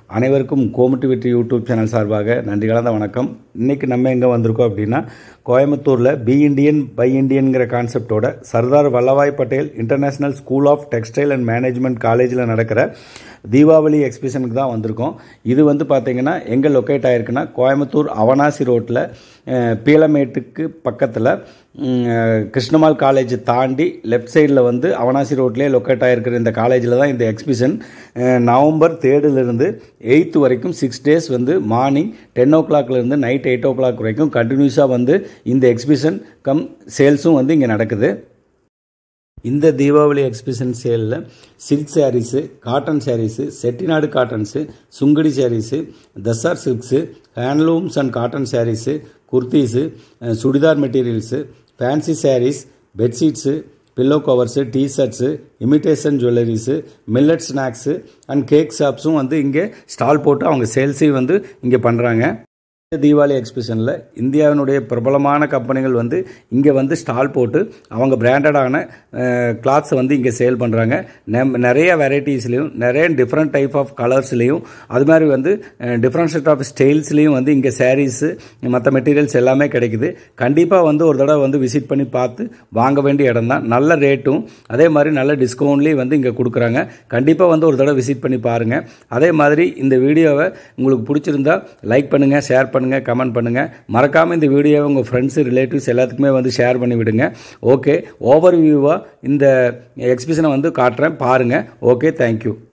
அனைவருக்கும் கோமுட்டி வெற்றி YouTube channel சார்பாக நன்றி கலந்த வணக்கம் இன்றைக்கி நம்ம எங்கே வந்திருக்கோம் அப்படின்னா கோயம்புத்தூரில் பி இண்டியன் பை இண்டியன்கிற கான்செப்டோட Sardar Vallabhbhai Patel international school of textile and management காலேஜில் நடக்கிற தீபாவளி எக்ஸிபிஷனுக்கு தான் வந்திருக்கோம் இது வந்து பார்த்திங்கன்னா எங்கே லொக்கேட் ஆகிருக்குன்னா கோயம்புத்தூர் அவனாசி ரோட்டில் பீலமேட்டுக்கு பக்கத்தில் கிருஷ்ணமால் காலேஜ் தாண்டி லெஃப்ட் சைடில் வந்து அவனாசி ரோட்லேயே லொக்கேட் ஆகிருக்கிற இந்த காலேஜில் தான் இந்த எக்ஸிபிஷன் நவம்பர் தேர்டிலிருந்து எயித்து வரைக்கும் சிக்ஸ் டேஸ் வந்து மார்னிங் டென் ஓ கிளாக்லேருந்து நைட் எயிட் ஓ கிளாக் வரைக்கும் கண்டினியூஸாக வந்து இந்த எக்ஸிபிஷன் கம் சேல்ஸும் வந்து இங்கே நடக்குது இந்த தீபாவளி எக்ஸிபிஷன் சேலில் silk saris cotton saris Chettinadu cottons Sungudi saris tussar silks handlooms and cotton saris kurtis churidar materials fancy saris bedsheets pillow covers t-shirts imitation jewelleries millet snacks and cake ஷாப்ஸும் வந்து இங்கே ஸ்டால் போட்டு அவங்க சேல்ஸையும் வந்து இங்கே பண்ணுறாங்க இந்த தீபாவளி எக்ஸிபிஷனில் இந்தியாவினுடைய பிரபலமான கம்பெனிகள் வந்து இங்கே வந்து ஸ்டால் போட்டு அவங்க பிராண்டடான கிளாத்ஸை வந்து இங்கே சேல் பண்ணுறாங்க நெம் நிறைய வெரைட்டிஸ்லேயும் நிறைய டிஃப்ரெண்ட் டைப் ஆஃப் கலர்ஸ்லேயும் அது மாதிரி வந்து டிஃப்ரெண்ட் செட் ஆஃப் ஸ்டைல்ஸ்லேயும் வந்து இங்கே சாரீஸு மற்ற மெட்டீரியல்ஸ் எல்லாமே கிடைக்குது கண்டிப்பாக வந்து ஒரு தடவை வந்து விசிட் பண்ணி பார்த்து வாங்க வேண்டிய இடம் தான் நல்ல ரேட்டும் அதே மாதிரி நல்ல டிஸ்கவுண்ட்லேயும் வந்து இங்கே கொடுக்குறாங்க கண்டிப்பாக வந்து ஒரு தடவை விசிட் பண்ணி பாருங்கள் அதே மாதிரி இந்த வீடியோவை உங்களுக்கு பிடிச்சிருந்தா லைக் பண்ணுங்கள் ஷேர் பண்ணுங்கள் கமெண்ட் பண்ணுங்கள் மறக்காமல் இந்த வீடியோவை உங்கள் ஃப்ரெண்ட்ஸு ரிலேட்டிவ்ஸ் எல்லாத்துக்குமே வந்து ஷேர் பண்ணி விடுங்க ஓகே ஓவர் வியூவாக இந்த எக்ஸிபிஷனை வந்து காட்டுறேன் பாருங்கள் ஓகே தேங்க்யூ